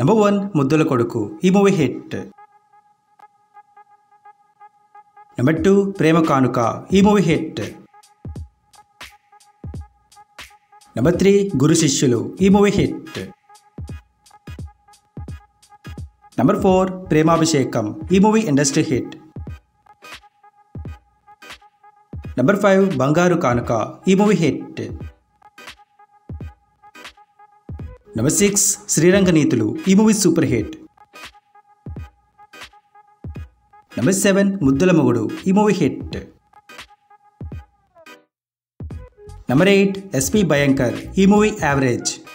number one Muddula Koduku ఈ movie hit number two Prema Kanuka ఈ movie hit number three Guru Sishyulu ఈ movie hit number four Premabhishekam ఈ movie industry hit number five Bangaru Kanuka ఈ movie hit number six Sriranga Neethulu ఈ movie super hit number seven Muddula Mogudu ఈ movie hit number eight SP Bhayankar ఈ movie average